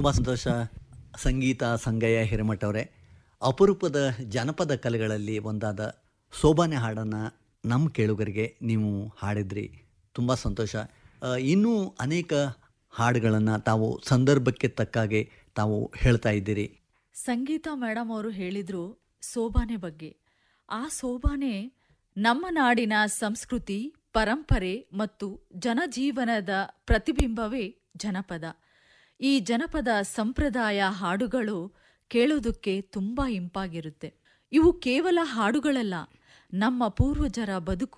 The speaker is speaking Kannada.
ತುಂಬ ಸಂತೋಷ ಸಂಗೀತ ಸಂಗಯ್ಯ ಹಿರೇಮಠ ಅವರೇ ಅಪರೂಪದ ಜನಪದ ಕಲೆಗಳಲ್ಲಿ ಒಂದಾದ ಸೋಬಾನೆ ಹಾಡನ್ನು ನಮ್ಮ ಕೇಳುಗರಿಗೆ ನೀವು ಹಾಡಿದ್ರಿ ತುಂಬ ಸಂತೋಷ ಆ, ಇನ್ನೂ ಅನೇಕ ಹಾಡುಗಳನ್ನು ತಾವು ಸಂದರ್ಭಕ್ಕೆ ತಕ್ಕಾಗೆ ತಾವು ಹೇಳ್ತಾ ಇದ್ದೀರಿ ಸಂಗೀತ ಮೇಡಮ್ ಅವರು ಹೇಳಿದ್ರು ಸೋಬಾನೆ ಬಗ್ಗೆ ಆ ಸೋಬಾನೆ ನಮ್ಮ ನಾಡಿನ ಸಂಸ್ಕೃತಿ ಪರಂಪರೆ ಮತ್ತು ಜನಜೀವನದ ಪ್ರತಿಬಿಂಬವೇ ಜನಪದ ಈ ಜನಪದ ಸಂಪ್ರದಾಯ ಹಾಡುಗಳು ಕೇಳೋದಕ್ಕೆ ತುಂಬಾ ಇಂಪಾಗಿರುತ್ತೆ ಇವು ಕೇವಲ ಹಾಡುಗಳಲ್ಲ ನಮ್ಮ ಪೂರ್ವಜರ ಬದುಕು